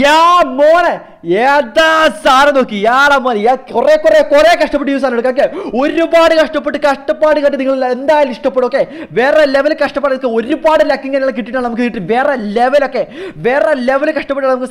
യാ മോനെ ഏതാ സാറ് നോക്കി യാളാ മോനെ യാ കുറെ കുറെ കുറെ കഷ്ടപ്പെട്ട് യൂസ് ആണ് എടുക്കാം ഒരുപാട് കഷ്ടപ്പെട്ട് കഷ്ടപ്പാട് കണ്ട് നിങ്ങൾ എന്തായാലും ഇഷ്ടപ്പെടും ഓക്കെ വേറെ ലെവൽ കഷ്ടപ്പാട് നിങ്ങൾക്ക് ഒരുപാട് ലക്കിങ്ങനെ കിട്ടിയിട്ടാണ് നമുക്ക് കിട്ടും വേറെ ലെവലൊക്കെ വേറെ ലെവൽ കഷ്ടപ്പെട്ട് നമുക്ക്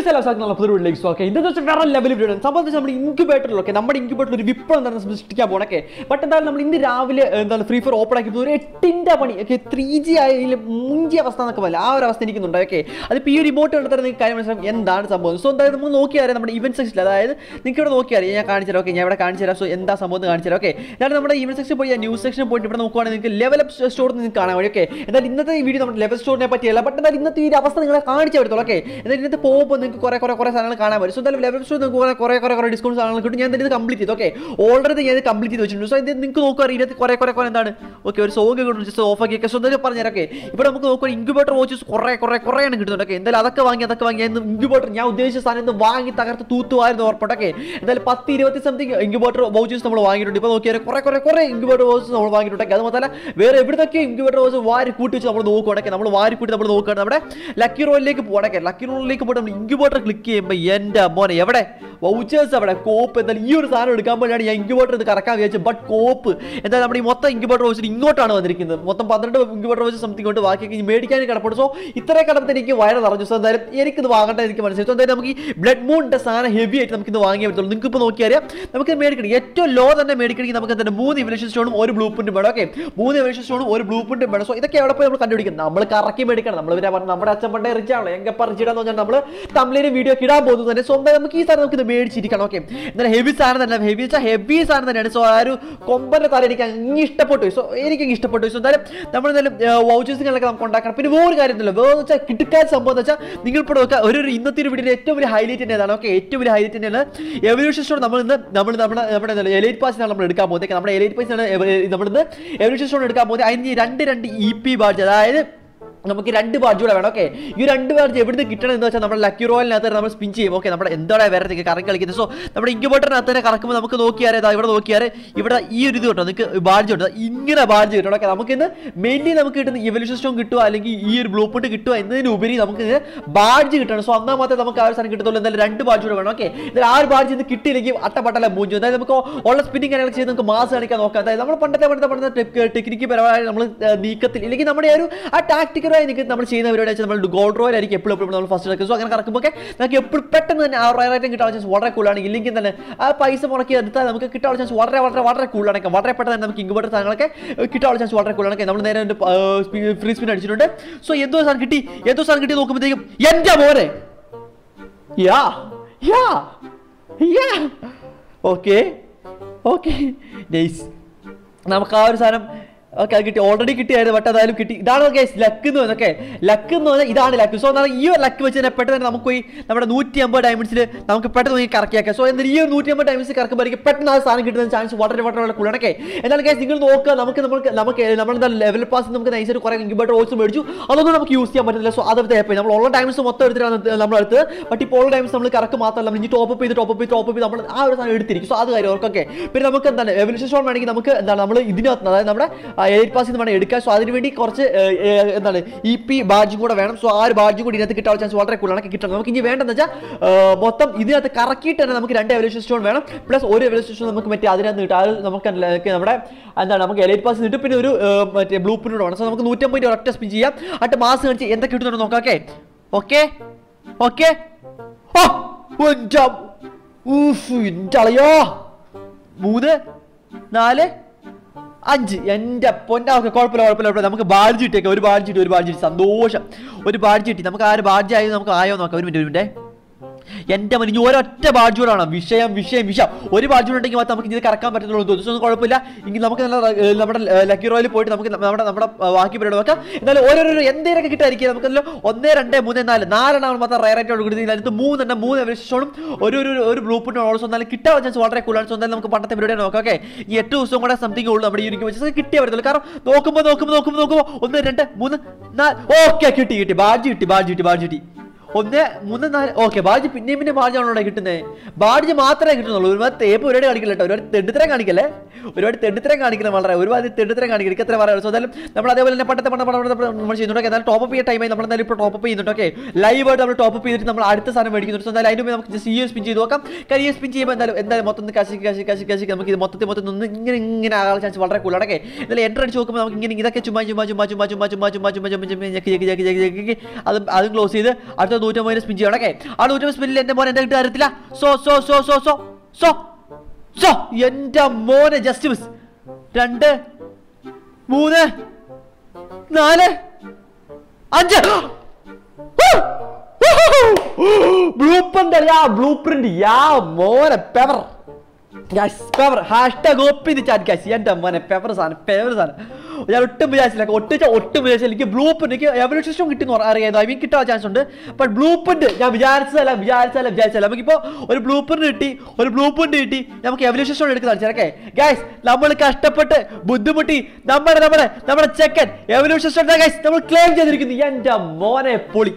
പുതിയ ഓക്കെ ഇതെന്ന് വെച്ചാൽ വേറെ ലെവൽ വീഡിയോ സംബന്ധിച്ച് നമ്മുടെ ഇൻക്യുബേറ്ററിൽ ഓക്കെ നമ്മുടെ ഇൻക്യുബേറ്ററിൽ ഒരു വിപ്ലവം തന്നെ സൃഷ്ടിക്കാൻ പോണൊക്കെ ബട്ട് എന്തായാലും നമ്മൾ ഇന്ന് രാവിലെ എന്താണ് ഫ്രീ ഫയർ ഓപ്പൺ ആക്കി ഒരു എട്ടിന്റെ പണി ഓക്കെ ത്രീ ജി ആയതിൽ മുഞ്ചിയ അവസ്ഥ എന്നൊക്കെ പോലെ ആ ഒരു അവസ്ഥ എനിക്കുന്നുണ്ട് ഓക്കെ അതിപ്പോൾ ഈ റിമോട്ട് കണ്ടെത്താൻ നിങ്ങൾക്ക് കാര്യം മനസ്സിലാവും എന്താണ് സംഭവം സോ എന്തായാലും നമുക്ക് നോക്കിയാൽ നമ്മുടെ ഇവന്റ് സെക്ഷനിൽ അതായത് നിങ്ങൾക്ക് ഇവിടെ നോക്കിയാൽ ഞാൻ കാണിച്ചു തരാം ഓക്കെ ഞാൻ ഇവിടെ കാണിച്ചു തരാം സോ എന്താ സംഭവം എന്ന് കാണിച്ചു തരാം ഓക്കെ എന്നാലും നമ്മുടെ ഇവന്റ് സെക്ഷൻ പോയി ന്യൂസ് സെക്ഷനിൽ പോയിട്ട് ഇവിടെ നോക്കുവാണെങ്കിൽ നിങ്ങൾക്ക് ലെവൽ അപ്പ് സ്റ്റോർ നിങ്ങൾക്ക് കാണാൻ വഴി ഓക്കെ എന്നാൽ ഇന്നത്തെ ഈ വീഡിയോ നമ്മുടെ ലെവൽ സ്റ്റോറിനെ പറ്റിയല്ല ബട്ട് എന്നാൽ ഇന്നത്തെ ഈ ഒരു അവസ്ഥ നിങ്ങളെ കാണിച്ചു പറ്റത്തുള്ളൂ ഓക്കെ എന്നാൽ ഇന്നത്തെ പോകുമ്പോൾ നിങ്ങൾക്ക് കുറേ കുറേ കുറേ സാധനങ്ങൾ കാണാൻ പറ്റും സോ എന്തായാലും ലെവൽ സ്റ്റോർ നിങ്ങൾക്ക് കുറേ കുറേ കുറേ കുറേ ഡിസ്കൗണ്ട് സാധനങ്ങൾ കിട്ടും ഞാൻ ഇത് കംപ്ലീറ്റ് ചെയ്തു ഓക്കെ ഓൾറെഡി ഞാൻ ഇത് കംപ്ലീറ്റ് ചെയ്ത് വെച്ചിട്ടുണ്ട് സോ ഇത് നിങ്ങൾക്ക് നോക്കുക ഇതിനകത്ത് കുറേ കുറേ കുറേ എന്താണ് ഓക്കെ ഒരു സോങ് കിട്ടും ജസ്റ്റ് ഓഫ് ആക്കിയൊക്കെ സോ എന്തായാലും പറഞ്ഞുതരാം ഓക്കെ ഇവിടെ നമുക്ക് നോക്കുക ഇൻക്യുബേറ്റർ വാച്ചസ് കുറേ കുറേ കുറേ ആണ് കിട്ടുന്നുണ്ട് ഓക്കെ എന്തായാലും അതൊക്കെ വാങ്ങി അതൊക്കെ വാങ്ങി ഇൻക്യുബേറ്റർ ഞാൻ ഉദ്ദേശിച്ച സാധനം ഇന്ന് വാങ്ങി തകർത്ത് തൂത്തുവായിരുന്നു ഉറപ്പട്ടൊക്കെ എന്തായാലും പത്ത് ഇരുപത്തി സംതിങ് ഇൻക്യുബേറ്റർ വൗച്ചേഴ്സ് നമ്മൾ വാങ്ങിയിട്ടുണ്ട് ഇപ്പോൾ നോക്കിയാൽ കുറേ കുറേ കുറേ ഇൻക്യുബേറ്റർ വൗച്ചേഴ്സ് നമ്മൾ വാങ്ങിയിട്ടുണ്ട് അത് മാത്രമല്ല വേറെ എവിടുന്നൊക്കെ ഇൻക്യുബേറ്റർ വൗച്ചേഴ്സ് വാരി കൂട്ടി വെച്ച് നമ്മൾ നോക്കുകയാണെങ്കിൽ നമ്മൾ വാരി കൂട്ടി നമ്മൾ നോക്കുകയാണ് നമ്മുടെ ലക്കി റോളിലേക്ക് പോകണക്കെ ലക്കി റോളിലേക്ക് പോയിട്ട് നമ്മൾ ഇൻക്യുബേറ്റർ ക്ലിക്ക് ചെയ്യുമ്പോൾ എൻ്റെ മോനെ എവിടെ വൗച്ചേഴ്സ് അവിടെ കോപ്പ് എന്തായാലും ഈ ഒരു സാധനം എടുക്കാൻ വേണ്ടിയാണ് ഞാൻ ഇൻക്യുബേറ്റർ ഇത് കറക്കാൻ വിചാരിച്ചത് ബട്ട് കോപ്പ് എന്തായാലും നമ്മുടെ ഈ മൊത്തം ഇൻക്യുബേറ്റർ വൗച്ചർ ഇങ്ങോട്ടാണ് വന്നിരിക്കുന്നത് മൊത്തം പന്ത്രണ്ട് ഇൻക്യുബേറ്റർ വൗച്ചർ സംതിങ് കൊണ്ട് ബാക്കി മേടിക്കാൻ കിടപ്പുണ്ട് സോ ഇത്രയും കിടപ്പത്ത് എനിക്ക് വയറ് നിറഞ്ഞു സോ എന്തായാലും എനിക്കിത് വാങ്ങേണ്ട എനിക്ക് മനസ്സിലായി സോ എന്തായാലും നമുക്ക് ഈ ബ്ലഡ് മൂണിന്റെ സാധനം ഹെവി ആയിട്ട് നമുക്ക് ഇത് വാങ്ങിയേ പറ്റുള്ളൂ നിങ്ങൾക്ക് ഇപ്പോൾ നോക്കിയാൽ നമുക്ക് മേടിക്കണം ഏറ്റവും ലോ തന്നെ മേടിക്കണമെങ്കിൽ നമുക്ക് എന്താ മൂന്ന് ഇവലേഷൻ സ്റ്റോണും ഒരു ബ്ലൂ പ്രിന്റും വേണം ഓക്കെ മൂന്ന് ഇവലേഷൻ സ്റ്റോണും ഒരു ബ്ലൂ പ്രിന്റും വേണം സോ ഇതൊക്കെ എവിടെ പോയി നമ്മൾ കണ്ടുപിടിക്കും നമ്മൾ കറക്കി മേടിക്കണം നമ്മൾ ഇവരെ പറഞ്ഞു നമ്മുടെ അച്ഛൻ പണ്ടേ റിച്ച് ആണല്ലോ എങ്കപ്പ റിച്ചിടാന്ന് പറഞ്ഞാൽ നമ്മൾ തമിഴിന് വീഡിയോ ഇടാൻ പോകുന്നത് തന്നെ സ്വന്തം നമുക്ക് ഈ സാധനം നമുക്ക് ഇത് മേടിച്ചിരിക്കണം ഓക്കെ എന്നാൽ ഹെവി സാധനം തന്നെ ഹെവി വെച്ചാൽ ഹെവി സാധനം തന്നെയാണ് സോ ആ ഒരു കൊമ്പന്റെ തല എനിക്ക് അങ്ങ് ഇഷ്ടപ്പെട്ടു സോ എനിക്ക് അങ്ങ് ഇഷ്ടപ്പെട്ടു സോ എന്തായാലും നമ്മൾ എന്തായാലും വൗച്ചേഴ്സുകളൊക്കെ നമുക്ക് ഉണ്ടാക്കണം പിന്നെ വേറെ കാര്യത്തില്ല വേറെ വെച്ചാൽ കിടക്കാൻ സംഭവം എന്ന് വെച്ചാൽ നിങ്ങൾ ഇപ്പോൾ നോക്കുക ഒരു ഒരു ഇന്നത്തെ ഒരു വീഡിയോ ഏറ്റവും വലിയ ഹൈലൈറ്റ് തന്നെയാണ് ഓക്കെ ഏറ്റവും വലിയ ഹൈലൈറ്റ് തന്നെയാണ് എവല്യൂഷൻ സ്റ്റോൺ നമ്മൾ ഇന്ന് നമ്മൾ നമ്മുടെ നമ്മുടെ എലൈറ്റ് പാസിനാണ് നമ്മൾ എടുക്കാൻ പോകുന്നത് നമ്മുടെ എലൈറ്റ് പാസിനാണ് നമ്മളിന്ന് എവല്യൂഷൻ സ്റ്റോൺ എടുക്കാൻ പോകുന്നത് അതിന് ഈ രണ്ട് രണ്ട് ഇ പി ബാഡ്ജ് അതായത് നമുക്ക് രണ്ട് ബാഡ്ജ് കൂടെ വേണം ഓക്കെ ഈ രണ്ട് ബാഡ്ജ് എവിടുന്ന് കിട്ടണം എന്ന് വെച്ചാൽ നമ്മുടെ ലക്കി റോയലിനകത്ത് നമ്മൾ സ്പിൻ ചെയ്യും ഓക്കെ നമ്മുടെ എന്താണ് വേറെ കറങ്ങി കളിക്കുന്നത് സോ നമ്മുടെ ഇൻക്യുബേറ്ററിനകത്ത് തന്നെ കറക്കുമ്പോൾ നമുക്ക് നോക്കിയാൽ ഇതാ ഇവിടെ നോക്കിയാൽ ഇവിടെ ഈ ഒരു ഇത് കിട്ടും നിങ്ങൾക്ക് ബാഡ്ജ് കിട്ടും ഇങ്ങനെ ബാഡ്ജ് കിട്ടണം ഓക്കെ നമുക്ക് ഇന്ന് മെയിൻലി നമുക്ക് കിട്ടുന്ന ഇവല്യൂഷൻ സ്റ്റോൺ കിട്ടുക അല്ലെങ്കിൽ ഈ ഒരു ബ്ലൂ പ്രിന്റ് കിട്ടുക എന്നതിനുപരി നമുക്ക് ബാഡ്ജ് കിട്ടണം സോ എന്നാൽ മാത്രമേ നമുക്ക് ആ ഒരു സാധനം കിട്ടത്തുള്ളൂ എന്തായാലും രണ്ട് ബാഡ്ജ് കൂടെ വേണം ഓക്കെ എന്തായാലും ആ ഒരു ബാഡ്ജ് ഇന്ന് കിട്ടിയില്ലെങ്കിൽ അട്ടപ്പട്ടല മൂഞ്ചു അതായത് നമുക്ക് ഉള്ള സ്പിന്നിങ് കാര്യങ്ങൾ ചെയ്ത് നമുക്ക് മാസ് കാണിക്കാൻ നോക്കാം അതായത് നമ്മൾ പണ്ടത്തെ പണ്ടത്തെ പണ്ടത്തെ ടെക്നിക്ക് പരമായി നമ്മൾ നീക്കത്തിൽ ഇല്ലെങ്കിൽ നമ്മുടെ ആ ഒരു ആ ടാക്ടിക്കലായി നിൽക്കുന്ന നമ്മൾ ചെയ്യുന്ന പരിപാടി വെച്ചാൽ നമ്മൾ ഗോൾഡ് റോയൽ ആയിരിക്കും എപ്പോഴും എപ്പോഴും നമ്മൾ ഫസ്റ്റ് എടുക്കും സോ അങ്ങനെ കറക്കുമ്പോൾ നമുക്ക് എപ്പോഴും പെട്ടെന്ന് തന്നെ ആ റോയൽ ഐറ്റം കിട്ടാനുള്ള ചാൻസ് വളരെ കൂടുതലാണ് ഇല്ലെങ്കിൽ തന്നെ ആ പൈസ മുടക്കി എടുത്താൽ നമുക്ക് കിട്ടാനുള്ള ചാൻസ് വളരെ വളരെ വളരെ കൂടുതലാണ് വളരെ പെട്ടെന്ന് തന്നെ നമുക്ക് ഇങ്ങോട്ട് സാധനങ്ങളൊക്കെ കിട്ടാനുള്ള ചാൻസ് വളരെ കൂടുതലാണ് നമ്മൾ നേരെ ഫ്രീ സ്പിൻ അടിച്ചിട്ടുണ്ട് സോ എന്തോ സാധനം കിട്ടി എന്തോ സാധനം കിട്ടി നോക്കുമ്പോഴത്തേക്കും എൻ്റെ മോനെ ya ya ya okay okay nice നമുക്ക് ആ ഒരു സാധനം ഓക്കെ അത് കിട്ടി ഓൾറെഡി കിട്ടിയായിരുന്നു ബട്ട് അതായാലും കിട്ടി ഇതാണ് കേസ് ലക്ക് എന്ന് പറഞ്ഞൊക്കെ ലക്ക് എന്ന് പറഞ്ഞാൽ ഇതാണ് ലക്ക് സോ എന്നാൽ ഈ ഒരു ലക്ക് വെച്ച് തന്നെ പെട്ടെന്ന് തന്നെ നമുക്ക് പോയി നമ്മുടെ നൂറ്റി അമ്പത് ഡയമണ്ട്സിൽ നമുക്ക് പെട്ടെന്ന് പോയി കറക്കിയാക്കാം സോ എന്നാൽ ഈ ഒരു നൂറ്റി അമ്പത് ഡയമണ്ട്സ് കറക്കുമ്പോഴേക്കും പെട്ടെന്ന് ആ സാധനം കിട്ടുന്ന ചാൻസ് വളരെ വളരെ വളരെ കൂടുതലൊക്കെ എന്നാൽ കേസ് നിങ്ങൾ നോക്കുക നമുക്ക് നമുക്ക് നമുക്ക് നമ്മളെന്താ ലെവൽ പാസ് നമുക്ക് നൈസായിട്ട് കുറേ ഇൻക്യുബേറ്റർ ഓൾസ് മേടിച്ചു അതൊന്നും നമുക്ക് യൂസ് ചെയ്യാൻ പറ്റുന്നില്ല സോ അതെടുത്ത് പോയി നമ്മൾ ഉള്ള ടൈംസ് മൊത്തം എടുത്തിട്ടാണ് നമ്മൾ എടുത്തത് ബട്ട് ഇപ്പോൾ ഉള്ള ടൈംസ് നമ്മൾ കറക്ക് മാത്രമല്ല നമ്മൾ ഇനി ടോപ്പ് ചെയ്ത് ടോപ്പ് ചെയ്ത് ടോപ്പ് ചെയ്ത് നമ്മൾ ആ ഒരു സാധനം എടുത്തിരിക്കും സോ അത് കാര്യം ഓർക്കൊക്കെ പിന്നെ നമുക്ക് എന്താണ് എവല്യൂഷൻ സ്റ്റോൺ വേണമെങ്കിൽ നമുക്ക് എന്താണ് നമ്മൾ ഇതിനകത്ത് അതായത് നമ്മുടെ എയ്റ്റ് പാസിൽ നിന്ന് വേണം എടുക്കാൻ സോ അതിന് വേണ്ടി കുറച്ച് ഏർ, ഏർ, എന്താണ് ഇ പി ബാഡ്ജും കൂടെ വേണം സോ ആ ഒരു ബാഡ്ജും കൂടി ഇതിനകത്ത് കിട്ടാനുള്ള ചാൻസ് വളരെ കൂടുതലാണ് കിട്ടണം നമുക്ക് ഇനി വേണ്ടെന്ന് വെച്ചാൽ ഏർ, മൊത്തം ഇതിനകത്ത് കറക്കിയിട്ട് തന്നെ നമുക്ക് രണ്ട് എവല്യൂഷൻ സ്റ്റോൺ വേണം പ്ലസ് ഒരു എവല്യൂഷൻ സ്റ്റോൺ നമുക്ക് മറ്റേ അതിനകത്ത് കിട്ടും അത് നമുക്ക് അല്ല, നമുക്ക് നമ്മുടെ എന്താണ് നമുക്ക് എലൈറ്റ് പാസ് കിട്ടും പിന്നെ ഒരു ഏർ, മറ്റേ ബ്ലൂ പ്രിന്റ് വേണം സോ നമുക്ക് നൂറ്റമ്പതിൻ്റെ ഒരൊറ്റ സ്പിൻ ചെയ്യാം എന്നിട്ട് മാസ് കാണിച്ച് എന്തൊക്കെ കിട്ടുന്നുണ്ട് നോക്കാം ഓക്കെ ഓക്കെ ഓക്കെ ഓ എൻ്റെ ഊഫ് എൻ്റെ അളയോ മൂന്ന് നാല് അഞ്ച് എൻ്റെ പൊന്നാ ഓക്കെ കുഴപ്പമില്ല കുഴപ്പമില്ല കുഴപ്പമില്ല നമുക്ക് ബാഡ്ജ് കിട്ടിയേക്കാം ഒരു ബാഡ്ജ് കിട്ടി ഒരു ബാഡ്ജ് കിട്ടി സന്തോഷം ഒരു ബാഡ്ജ് കിട്ടി നമുക്ക് ആ ഒരു ബാഡ്ജ് ആയി നമുക്ക് ആയോ നോക്കാം ഒരു മിനിറ്റ് ഒരു മിനിറ്റ് എൻ്റെ മനി ഇനി ഒരൊറ്റ ബാഡ്ജ് കൂടെ വേണം വിഷയം വിഷയം വിഷയം ഒരു ബാഡ്ജ് കൂടെ ഉണ്ടെങ്കിൽ മാത്രം നമുക്ക് ഇത് കറക്കാൻ പറ്റുള്ളൂ എന്ന് തോന്നുന്നു കുഴപ്പമില്ല എങ്കിൽ നമുക്ക് നല്ല ഏർ, നമ്മുടെ ലക്കി റോയിൽ പോയിട്ട് നമുക്ക് നമ്മുടെ നമ്മുടെ ഏർ, ബാക്കി പരിപാടി നോക്കാം എന്നാലും ഓരോരോ എന്തെങ്കിലുമൊക്കെ കിട്ടായിരിക്കും നമുക്ക് അതിൽ ഒന്ന് രണ്ട് മൂന്ന് നാല് നാലെണ്ണം മാത്രം റയർ ആയിട്ട് കൊടുക്കുന്നത് അതിനകത്ത് മൂന്നെണ്ണം മൂന്ന് എവരിസ്റ്റോണും ഒരു ഒരു ഒരു ബ്ലൂ പ്രിന്റ് ഓൾസോ എന്നാലും കിട്ടാൻ ചാൻസ് വളരെ കൂടുതലാണ് സോ എന്തായാലും നമുക്ക് പണ്ടത്തെ പരിപാടി നോക്കാം ഓക്കെ ഈ എട്ട് ദിവസം കൂടെ സംതിങ് ഉള്ളൂ നമ്മുടെ ഈ ഒരു വെച്ച് കിട്ടിയേ പറ്റത്തുള്ളൂ കാരണം നോക്കുമ്പോൾ നോക്കുമ്പോൾ നോക്കുമ്പോൾ നോക്കുമ്പോൾ ഒന്ന് രണ്ട് മൂന്ന് നാല് ഓക്കെ കിട്ടി കിട്ടി ബാഡ്ജ് കിട്ടി ബാഡ്ജ് കിട്ടി ബാഡ്ജ് കിട്ടി ഒന്ന് മൂന്ന് നാല് ഓക്കെ ബാഡ്ജ് പിന്നെയും പിന്നെ ബാഡ്ജാണല്ലോ കിട്ടുന്നത് ബാഡ്ജ് മാത്രമേ കിട്ടുന്നുള്ളൂ ഒരുപാട് തേപ്പ് ഒരുപാട് കാണിക്കില്ല കേട്ടോ ഒരുപാട് തെണ്ടിത്തരം കാണിക്കല്ലേ ഒരുപാട് തെണ്ടിത്തരം കാണിക്കണം വളരെ ഒരുപാട് തെണ്ടിത്തരം കാണിക്കണം എനിക്ക് എത്ര പറയാം സോ എന്തായാലും നമ്മൾ അതേപോലെ തന്നെ പണ്ടത്തെ പണ്ട പണ്ട പണ്ട നമ്മൾ ചെയ്യുന്നുണ്ട് Okay, എന്നാലും ടോപ്പ് അപ്പ് ചെയ്യുന്ന ടൈമായി നമ്മൾ എന്തായാലും ഇപ്പോൾ ടോപ്പ് അപ്പ് ചെയ്യുന്നുണ്ട് ഓക്കെ ലൈവ് ആയിട്ട് നമ്മൾ ടോപ്പ് അപ്പ് ചെയ്തിട്ട് നമ്മൾ അടുത്ത സാധനം മേടിക്കുന്നുണ്ട് സോ എന്തായാലും അതിന് മുമ്പ് നമുക്ക് ജസ്റ്റ് ഈ സ്പിൻ ചെയ്ത് നോക്കാം കാര്യം ഈ സ്പിൻ ചെയ്യുമ്പോൾ എന്തായാലും എന്തായാലും മൊത്തം ഒന്ന് കശി കശി കശി കശി നമുക്ക് ഇത് മൊത്തത്തിൽ മൊത്തം ഒന്ന് ഇങ്ങനെ ഇങ്ങനെ ആകാൻ ചാൻസ് വളരെ കൂടുതലാണ് ഓക്കെ എന്തായാലും എൻ്റർ അടിച്ച് നോക്കുമ്പോൾ നമുക്ക് ഇങ്ങനെ ഇതൊക്കെ ചുമ്മാ ചുമ്മാ ചുമ്മാ ചുമ്മാ ചുമ്മാ ചുമ്മാ ചുമ്മാ ചുമ്മാ ചുമ്മാ ചുമ്മാ ഞെക്കി ഞെക്കി ഞെക്കി ഞെക്കി ഞെക്കി ഞെക്കി അത് അതും ക്ലോസ് ചെയ്ത് അടുത്ത നൂറ്റമ്പതിന് സ്പിൻ ചെയ്യണം ഓക്കെ ആ നൂറ്റമ്പത് സ്പിന്നിൽ എൻ്റെ മോൻ എൻ്റെ കിട്ടുക അറിയത്തില്ല so so so so so so so എൻ്റെ മോനെ ജസ്റ്റ് മിസ് രണ്ട് മൂന്ന് നാല് അഞ്ച് blueprint ya blueprint ya മോനെ പെവർ ഗൈസ് പെവർ ഹാഷ്ടാഗ് ഒപ്പി ചാറ്റ് ഗൈസ് എൻ്റെ മോനെ പെവർ സാധനം പെവർ സാധനം ഞാൻ ഒട്ടും വിചാരിച്ചില്ല ഒട്ടിച്ച ഒട്ടും വിചാരിച്ചില്ല എനിക്ക് ബ്ലൂ പ്രിന്റ് എനിക്ക് എവല്യൂഷൻ സിസ്റ്റം കിട്ടുന്നു അറിയാം ഐ മീൻ കിട്ടാൻ ചാൻസ് ഉണ്ട് ബട്ട് ബ്ലൂ പ്രിന്റ് ഞാൻ വിചാരിച്ചതല്ല വിചാരിച്ചതല്ല വിചാരിച്ചല്ല നമുക്കിപ്പോൾ ഒരു ബ്ലൂ പ്രിന്റ് കിട്ടി ഒരു ബ്ലൂ പ്രിന്റ് കിട്ടി നമുക്ക് എവല്യൂഷൻ സിസ്റ്റം എടുക്കുന്ന ഓക്കെ ഗൈസ് നമ്മൾ കഷ്ടപ്പെട്ട് ബുദ്ധിമുട്ടി നമ്മുടെ നമ്മുടെ നമ്മുടെ ചെക്കൻ എവല്യൂഷൻ സിസ്റ്റം ഗൈസ് നമ്മൾ ക്ലെയിം ചെയ്തിരിക്കുന്നു എൻ്റെ മോനെ പൊളി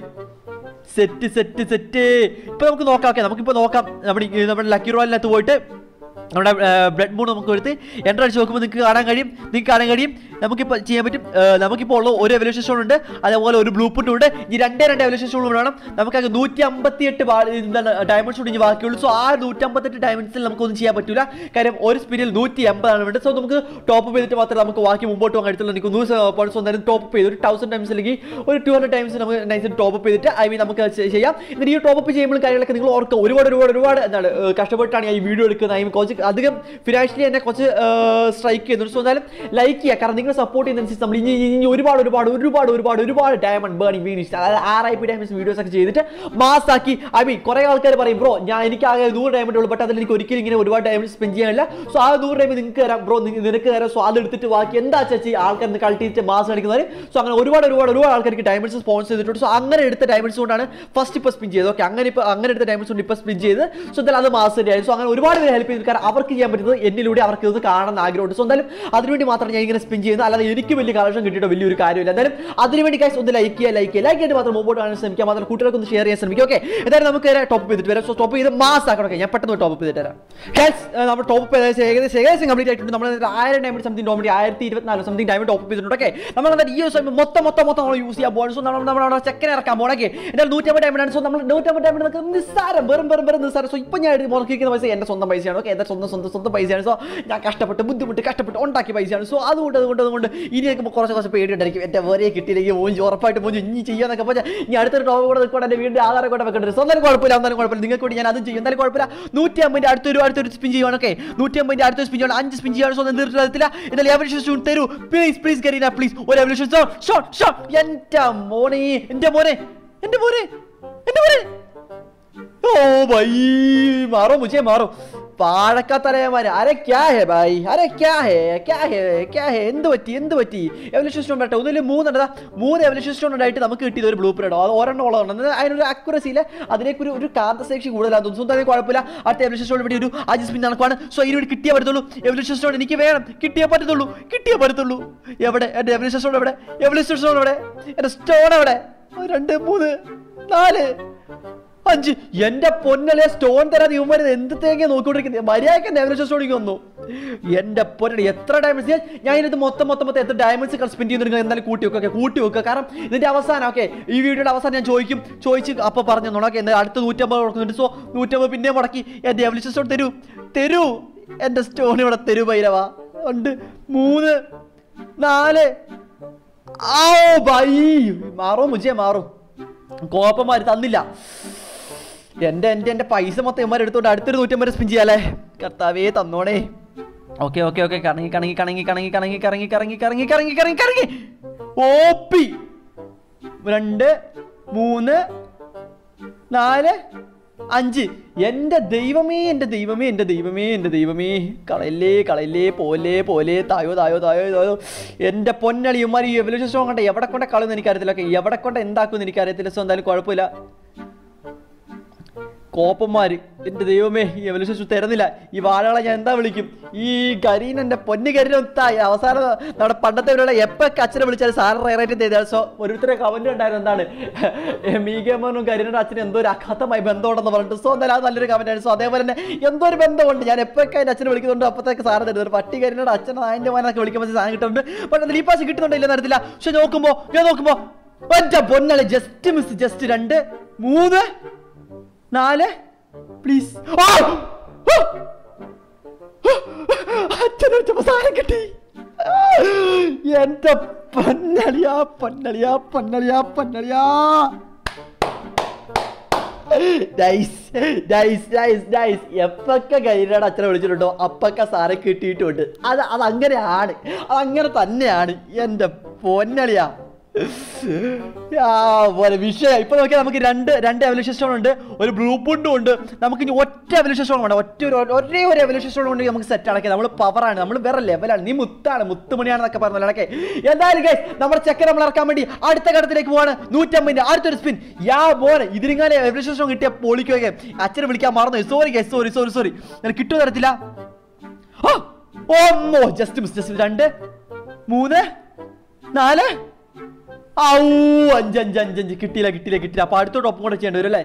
സെറ്റ് സെറ്റ് സെറ്റ് ഇപ്പൊ നമുക്ക് നോക്കാം ഓക്കെ നമുക്കിപ്പോ നോക്കാം നമ്മുടെ ഈ നമ്മുടെ ലക്കി റോയലിനകത്ത് പോയിട്ട് നമ്മുടെ ബ്ലഡ് മൂൺ നമുക്ക് എടുത്ത് എൻ്റർ അടിച്ച് നോക്കുമ്പോൾ നിങ്ങൾക്ക് കാണാൻ കഴിയും നിങ്ങൾക്ക് കാണാൻ കഴിയും നമുക്കിപ്പോൾ ചെയ്യാൻ പറ്റും ഏ, നമുക്കിപ്പോൾ ഉള്ള ഒരു എവല്യൂഷൻ സ്റ്റോൺ ഉണ്ട് അതേപോലെ ഒരു ബ്ലൂ പ്രിന്റ് ഉണ്ട് ഈ രണ്ടേ രണ്ട് എവല്യൂഷൻ സ്റ്റോൺ വേണം നമുക്ക് നൂറ്റി അമ്പത്തി എട്ട് എന്താണ് ഡയമണ്ട്സ് ഉണ്ട് ഇനി ബാക്കിയുള്ളൂ സോ ആ നൂറ്റി അമ്പത്തെട്ട് ഡയമണ്ട്സിൽ നമുക്കൊന്നും ചെയ്യാൻ പറ്റില്ല കാര്യം ഒരു സ്പിന്നിൽ നൂറ്റി എൺപതാണ് വേണ്ടത് സോ നമുക്ക് ടോപ്പ് ചെയ്തിട്ട് മാത്രമേ നമുക്ക് ബാക്കി മുമ്പോട്ട് പോകാൻ കഴിയത്തുള്ളൂ എനിക്ക് നൂറ് പോയിന്റ്സ് ഒന്നാലും ടോപ്പ് ചെയ്ത് ഒരു തൗസൻഡ് ടൈംസ് അല്ലെങ്കിൽ ഒരു ടു ഹൺഡ്രഡ് ടൈംസ് നമുക്ക് നൈസ് ടോപ്പ് ചെയ്തിട്ട് ഐ മീൻ നമുക്ക് ചെ- ചെയ്യാം എന്നിട്ട് ഈ ടോപ്പ് ചെയ്യുമ്പോൾ കാര്യങ്ങളൊക്കെ നിങ്ങൾ ഓർക്കുക ഒരുപാട് ഒരുപാട് ഒരുപാട് എന്താണ് ഏഹ്, കഷ്ടപ്പെട്ടാണ് ഞാൻ ഈ വീഡിയോ എടുക്കുന്നത് ഐ മീൻ കുറച്ച് അധികം ഫിനാൻഷ്യലി എന്നെ കുറച്ച് സ്ട്രൈക്ക് ചെയ്യുന്നുണ്ട് സോ എന്തായാലും ലൈക്ക് ചെയ്യുക കാരണം നിങ്ങൾ സപ്പോർട്ട് ചെയ്യുന്നതനുസരിച്ച് നമ്മൾ ഇനി ഇനി ഒരുപാട് ഒരുപാട് ഒരുപാട് ഒരുപാട് ഒരുപാട് ഡയമണ്ട് ബേണിംഗ് വീഡിയോസ് അതായത് R I P diamonds videos ഒക്കെ ചെയ്തിട്ട് മാസാക്കി ഐ മീൻ കുറേ ആൾക്കാർ പറയും ബ്രോ ഞാൻ എനിക്ക് ആകെ നൂറ് ഡയമണ്ട് ഉള്ളൂ ബട്ട് അതിൽ എനിക്ക് ഒരിക്കലും ഇങ്ങനെ ഒരുപാട് ഡയമണ്ട് സ്പെൻഡ് ചെയ്യാനില്ല സോ ആ നൂറ് ഡയമണ്ട് നിങ്ങൾക്ക് തരാം ബ്രോ നിനക്ക് തരാം സോ അത് എടുത്തിട്ട് ബാക്കി എന്താ ചേച്ചി ആൾക്കാർ കളിട്ടിട്ട് മാസം അടിക്കുന്നവർ സോ അങ്ങനെ ഒരുപാട് ഒരുപാട് ഒരുപാട് ആൾക്കാർക്ക് ഡയമണ്ട്സ് സ്പോൺസർ ചെയ്തിട്ടുണ്ട് സോ അങ്ങനെ എടുത്ത ഡയമണ്ട്സ് കൊണ്ടാണ് ഫസ്റ്റ് ഇപ്പോൾ സ്പിൻ ചെയ്തത് ഓക്കെ അങ്ങനെ ഇപ്പോൾ അങ്ങനെ എടുത്ത ഡയമണ്ട്സ് കൊണ്ട് ഇപ്പോൾ സ്പിൻ ചെയ്ത് സോ എന്തായാലും അത് മാസം ആയി സോ അങ്ങനെ ഒരുപാട് പേര് ഹെൽപ്പ് ചെയ്തു കാരണം അവർക്ക് ചെയ്യാൻ പറ്റുന്നത് എന്നിലൂടെ അവർക്ക് ഇത് കാണാൻ ആഗ്രഹമുണ്ട് സോ എന്തായാലും അതിനുവേണ്ടി മാത്രം ഞാൻ ഇങ്ങനെ സ്പിൻ ചെയ്യുന്നത് അല്ലാതെ എനിക്ക് വലിയ കളക്ഷൻ കിട്ടിയിട്ടോ വലിയൊരു കാര്യമില്ല എന്തായാലും അതിനുവേണ്ടി guys ഒന്ന് ലൈക്ക് ചെയ്യുക ലൈക്ക് ചെയ്യുക ലൈക്ക് ചെയ്തിട്ട് മാത്രം മുമ്പോട്ട് കാണാൻ ശ്രമിക്കുക മാത്രം കൂട്ടുകാർക്ക് ഒന്ന് ഷെയർ ചെയ്യാൻ ശ്രമിക്കുക ഓക്കെ എന്തായാലും നമുക്ക് ടോപ്പ് ചെയ്തിട്ട് വരാം സോ ടോപ്പ് ചെയ്ത് മാസ് ആക്കണം ഓക്കെ ഞാൻ പെട്ടെന്ന് ടോപ്പ് ചെയ്തിട്ട് തരാം ഗൈസ് നമ്മൾ ടോപ്പ് ഏകദേശം ഏകദേശം ഏകദേശം കംപ്ലീറ്റ് ആയിട്ടുണ്ട് നമ്മൾ ആയിരം ഡയമണ്ട് സംതിങ് ഡോമിറ്റി ആയിരത്തി ഇരുപത്തിനാല് സംതിങ് ഡയമണ്ട് ടോപ്പ് ചെയ്തിട്ടുണ്ട് ഓക്കെ നമ്മൾ എന്തായാലും ഈ ഒരു സമയം മൊത്തം മൊത്തം മൊത്തം നമ്മൾ യൂസ് ചെയ്യാൻ പോകുന്നത് സോ നമ്മൾ നമ്മൾ അവിടെ ചെക്കനെ ഇറക്കാൻ പോകണമെങ്കിൽ എന്തായാലും നൂറ്റമ്പത് ഡയമണ്ട് ആണ് സോ നമ്മൾ നൂറ്റമ്പത് ഡയമണ്ട് നമുക്ക് നിസ്സാരം വെറും വെറും വെറും നിസ്സാരം സോ ഇപ്പം ഞാൻ എടുത്ത് മുറക്കിക്കുന്ന പൈസ എൻ്റെ സ്വന്തം പൈസയാണ് ഓക്കെ എൻ്റെ സ്വന്തം സ്വന്തം സ്വന്തം പൈസയാണ് സോ ഞാൻ കഷ്ടപ്പെട്ട് ബുദ്ധിമുട്ട് കഷ്ടപ്പെട്ട് ഉണ്ടാക്കിയ പൈസയാണ് സോ അതുകൊണ്ട് അതുകൊണ്ട് അതുകൊണ്ട് ഇനി എനിക്ക് കുറച്ച് കുറച്ച് പേടിയുണ്ടായിരിക്കും എൻ്റെ ഒരേ കിട്ടിയില്ലെങ്കിൽ മോഞ്ച് ഉറപ്പായിട്ട് മോഞ്ച് ഇനി ചെയ്യാന്നൊക്കെ പറഞ്ഞാൽ ഇനി അടുത്തൊരു ടോപ്പ് കൂടെ നിൽക്കുക എൻ്റെ വീടിൻ്റെ ആധാരം കൂടെ വെക്കേണ്ടത് സോ എന്തായാലും കുഴപ്പമില്ല എന്തായാലും കുഴപ്പമില്ല നിങ്ങൾക്ക് വേണ്ടി ഞാൻ അതും ചെയ്യും എന്തായാലും കുഴപ്പമില്ല നൂറ്റി അമ്പതിൻ്റെ അടുത്തൊരു അടുത്തൊരു സ്പിൻ ചെയ്യുവാണ് ഓക്കെ നൂറ്റി അമ്പതിൻ്റെ അടുത്തൊരു സ്പിൻ ചെയ്യണം അഞ്ച് സ്പിൻ ചെയ്യണം സോ നിർത്തില്ല എന്തായാലും എവല്യൂഷൻ സ്റ്റോൺ തരൂ പ്ലീസ് പ്ലീസ് കരീന പ്ലീസ് ഒരു എവല്യൂഷൻ സ്റ്റോൺ ഷോട്ട് ഷോട്ട് എൻ്റെ മോനെ എൻ്റെ മോനെ എൻ്റെ മോനെ എൻ്റെ മോനെ ओ भाई मारो मुझे मारो പാഴക്ക തലയമാര് അരെ ക്യാ ഹേ ഭായി അരെ ക്യാ ഹേ ക്യാ ഹേ ക്യാ ഹേ എന്ത് പറ്റി എന്ത് പറ്റി എവല്യൂഷൻ സ്റ്റോൺ വരട്ടെ ഒന്നിൽ മൂന്നെണ്ണ മൂന്ന് എവല്യൂഷൻ സ്റ്റോൺ ഉണ്ടായിട്ട് നമുക്ക് കിട്ടിയത് ഒരു ബ്ലൂ പ്രിന്റ് അത് ഒരെണ്ണം ഉള്ളതാണ് അതിനൊരു അക്യുറസി ഇല്ല അതിലേക്ക് ഒരു ഒരു കാന്തശേഷി കൂടുതലാണ് തോന്നുന്നു സ്വന്തം കുഴപ്പമില്ല അടുത്ത എവല്യൂഷൻ സ്റ്റോൺ ഇവിടെ ഒരു അജ് സ്പിൻ നടക്കുവാണ് സോ ഇതിനോട് കിട്ടിയേ പറ്റത്തുള്ളൂ എവല്യൂഷൻ സ്റ്റോൺ എനിക്ക് വേണം കിട്ടിയേ പറ്റത്തുള്ളൂ കിട്ടിയേ പറ്റത്തുള്ളൂ എവിടെ എൻ്റെ എവല്യൂഷൻ സ്റ്റോൺ എവിടെ എവല്യൂഷൻ സ്റ്റോൺ എവിടെ എൻ്റെ സ്റ്റോൺ എവിടെ രണ്ട് മൂന്ന് നാല് അഞ്ച് എന്റെ പൊന്നലെ സ്റ്റോൺ തരാൻ ഇവന്മാർ എന്ത് തേങ്ങ നോക്കിക്കൊണ്ടിരിക്കുന്നത് മര്യാദക്ക് ഡയമണ്ട്സ് സ്റ്റോണിക്ക് വന്നു എന്റെ പൊന്നടി എത്ര ഡയമണ്ട്സ് ഞാൻ ഇതിനകത്ത് മൊത്തം മൊത്തം മൊത്തം എത്ര ഡയമണ്ട്സ് സ്പെൻഡ് ചെയ്യുന്ന എന്തായാലും കൂട്ടി വെക്കുക okay, കൂട്ടി വെക്കുക കാരണം ഇതിന്റെ അവസാനം ഓക്കെ ഈ വീഡിയോയുടെ അവസാനം ഞാൻ ചോദിക്കും ചോദിച്ച് അപ്പൊ പറഞ്ഞു നോക്കാം എന്താ അടുത്ത നൂറ്റമ്പത് കൊടുക്കുന്നുണ്ട് സോ നൂറ്റമ്പത് പിന്നെ മുടക്കി എന്റെ എവലിച്ച് സ്റ്റോൺ തരൂ തരൂ എന്റെ സ്റ്റോൺ ഇവിടെ തരൂ ഭൈരവ ഉണ്ട് മൂന്ന് നാല് ആ ബൈ മാറോ മുജേ മാറും കോപ്പന്മാർ തന്നില്ല എൻ്റെ എൻ്റെ എൻ്റെ പൈസ മൊത്തം ഇമാർ എടുത്തോണ്ട് അടുത്തൊരു നൂറ്റമ്പത് സ്പിൻ ചെയ്യാലേ കർത്താവേ തന്നോണേ ഓക്കെ ഓക്കെ ഓക്കെ കണങ്ങി കണങ്ങി കണങ്ങി കണങ്ങി കണങ്ങി കറങ്ങി കറങ്ങി കറങ്ങി കറങ്ങി കറങ്ങി കറങ്ങി ഓപ്പി രണ്ട് മൂന്ന് നാല് അഞ്ച് എൻ്റെ ദൈവമേ എൻ്റെ ദൈവമേ എൻ്റെ ദൈവമേ എൻ്റെ ദൈവമേ കളയല്ലേ കളയല്ലേ പോലെ പോലെ തായോ തായോ തായോ തായോ എൻ്റെ പൊന്നളിയന്മാർ ഈ എവല്യൂഷൻ സ്റ്റോൺ കണ്ട എവിടെ കൊണ്ട് കളയുമെന്ന് എനിക്കറിയത്തില്ല ഓക്കെ എവിടെ കൊണ്ട് എന്താക്കുമെന്ന് എനിക്കറിയത്തില്ല സോ എന്തായാലും കുഴപ്പമില്ല കോപ്പന്മാർ എന്റെ ദൈവമേ ഈ എവല്യൂഷൻ തരുന്നില്ല ഈ വാഴകളെ ഞാൻ എന്താ വിളിക്കും ഈ കരീൻ എന്റെ പൊന്നു കരീനൊത്തായി അവസാനം നമ്മുടെ പണ്ടത്തെ ഇവരുടെ എപ്പൊക്കെ അച്ഛനെ വിളിച്ചാൽ സാറ് റേറേറ്റ് ചെയ്താൽ സോ ഓരോരുത്തരെ കമന്റ് ഉണ്ടായിരുന്നു എന്താണ് മീഗമോനും കരീനോട് അച്ഛന് എന്തോ ഒരു അഘാതമായി ബന്ധമുണ്ടെന്ന് പറഞ്ഞിട്ട് സോ എന്തായാലും അത് നല്ലൊരു കമന്റ് ആണ് സോ അതേപോലെ തന്നെ എന്തോ ഒരു ബന്ധമുണ്ട് ഞാൻ എപ്പൊക്കെ എൻ്റെ അച്ഛനെ വിളിക്കുന്നുണ്ട് അപ്പോഴത്തേക്ക് സാറ് തരുന്നത് ഒരു പട്ടി കരീനോട് അച്ഛനെ അതിന്റെ മോനൊക്കെ വിളിക്കുമ്പോൾ സാധനം കിട്ടുന്നുണ്ട് പക്ഷേ അതിൽ ഈ പാസ് കിട്ടുന്നുണ്ടോ ഇല്ലെന്ന് അറിയത്തില്ല പക്ഷെ നോക്കുമ്പോ ഞാൻ നോക്കുമ്പോ ഒറ്റ പൊന്നളി ജസ്റ്റ് മിസ് ജസ്റ്റ് രണ്ട് മൂന്ന് നാല് പ്ലീസ് അച്ഛനൊരു സാധനം കിട്ടി എന്റെ പൊന്നളിയാ പൊന്നളിയാ പൊന്നളിയാ പൊന്നളിയാ നൈസ് നൈസ് നൈസ് നൈസ് എപ്പൊക്കെ കരീനയുടെ അച്ഛനെ വിളിച്ചിട്ടുണ്ടോ അപ്പൊക്കെ സാറെ കിട്ടിയിട്ടുണ്ട് അത് അത് അങ്ങനെയാണ് അത് അങ്ങനെ തന്നെയാണ് എൻ്റെ പൊന്നളിയാ ആ, പോലെ വിഷയം ഇപ്പൊ നോക്കിയാൽ നമുക്ക് രണ്ട് രണ്ട് എവല്യൂഷൻ സ്റ്റോൺ ഉണ്ട് ഒരു ബ്ലൂ പ്രിന്റും ഉണ്ട് നമുക്ക് ഇനി ഒറ്റ എവല്യൂഷൻ സ്റ്റോൺ വേണം ഒറ്റ ഒരു ഒരേ ഒരു എവല്യൂഷൻ സ്റ്റോൺ ഉണ്ടെങ്കിൽ നമുക്ക് സെറ്റ് ആണക്കെ നമ്മൾ പവറാണ് നമ്മൾ വേറെ ലെവലാണ് നീ മുത്താണ് മുത്തുമണിയാണെന്നൊക്കെ പറഞ്ഞല്ലേ എന്തായാലും guys, നമ്മുടെ ചെക്കൻ നമ്മൾ ഇറക്കാൻ വേണ്ടി അടുത്ത ഘട്ടത്തിലേക്ക് പോവാണ് നൂറ്റമ്പതിന്റെ അടുത്തൊരു സ്പിൻ യാ മോനെ ഇതിരിങ്ങനെ എവല്യൂഷൻ സ്റ്റോൺ കിട്ടിയ പൊളിക്കുകയൊക്കെ അച്ഛനെ വിളിക്കാൻ മറന്നു sorry guys sorry sorry sorry കിട്ടുമോ തരത്തില്ല ആ, ഒന്നോ ജസ്റ്റ് മിസ് ജസ്റ്റ് രണ്ട് മൂന്ന് നാല് ഔ അഞ്ച് അഞ്ച് അഞ്ച് അഞ്ച് കിട്ടിയില്ല കിട്ടിയില്ല കിട്ടിയില്ല അപ്പൊ അടുത്തോട്ട് ഒപ്പം കൂടെ ചെയ്യേണ്ടി വരും അല്ലേ